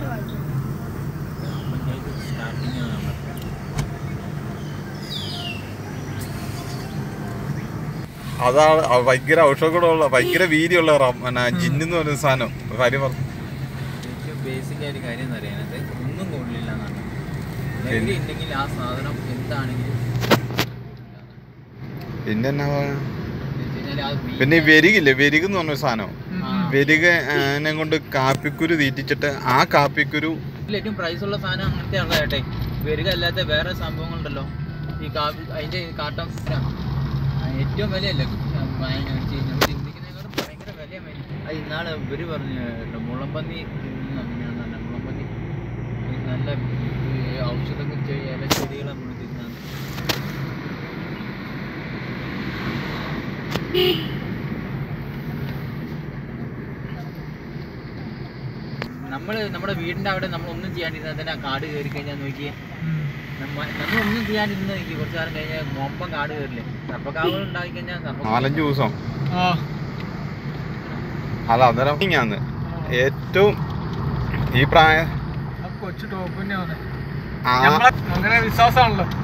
ഗ്രാമപഞ്ചായത്ത് സ്റ്റാർട്ടിങ് ആണ് അതാണ് ആ ഭയങ്കര ഔഷധങ്ങളുള്ള ഭയങ്കര വീതിയുള്ള റം- പിന്നെ ജിന്നെന്ന് പറയുന്ന സാധനം കാര്യം പറഞ്ഞു ഏറ്റവും ബേസിക് ആയ ഒരു കാര്യം എന്ന് പറയുന്നത് ഒന്നും കൊള്ളില്ല എന്നാണ് ലഹരി ഉണ്ടെങ്കിൽ ആ സാധനം എന്താണെങ്കിലും പിന്നെ എന്നാ പറയാ? എന്ന് വെച്ച് കഴിഞ്ഞാല് അത് വീ- പിന്നെ ഈ വെരികില്ലേ വെരിക് എന്ന് പറഞ്ഞ സാധനം ആ. വെരിക അതിനെ കൊണ്ട് കാപ്പിക്കുരു തീറ്റിച്ചിട്ട് ആ കാപ്പിക്കുരു ഇതിൽ ഏറ്റവും പ്രൈസ് ഉള്ള സാധനം അങ്ങനത്തെ ഉള്ള കേട്ടെ വരിക അല്ലാത്ത വേറെ സംഭവങ്ങളുണ്ടല്ലോ ഈ കാപ്പി അതിന്റെ കാട്ടം ഏറ്റവും വിലയല്ലേ നമ്മൾ ചിന്തിക്കുന്നതിനേക്കാളും ഭയങ്കര വിലയാണ് അത് ഇന്നാള് ഇവര് പറഞ്ഞു കേട്ടോ മുളമ്പന്നി തിന്നുന്ന അങ്ങനെയാണ് തന്നെ മുളമ്പന്നി ഈ നല്ല ഈ ഔഷധമൊക്കെ ചെയ്യ ഇല ചെടികളെ നമ്മൾ തിന്നാണ് നമ്മള് നമ്മുടെ വീടിന്റെ അവിടെ നമ്മൾ ഒന്നും ചെയ്യാണ്ടിരുന്നാൽ തന്നെ ആ കാട് കയറി കഴിഞ്ഞാൽ നോക്കിയേ നമ്മ- നമ്മൾ ഒന്നും ചെയ്യാണ്ടിരുന്ന് നോക്കി കുറച്ച് കാലം കഴിഞ്ഞാൽ മൊമ്പം കാട് കയറില്ലേ സർപ്പക്കാവുകൾ ഉണ്ടായി കഴിഞ്ഞാൽ സർപ്പ നാലഞ്ച് ദിവസം അല്ല അന്നേരം ഞാന്ന് ഏറ്റവും ഈ പ്രായ കൊച്ചു ടോപ്പ് തന്നെയാണ് ആ അങ്ങനെ വിശ്വാസമാണല്ലോ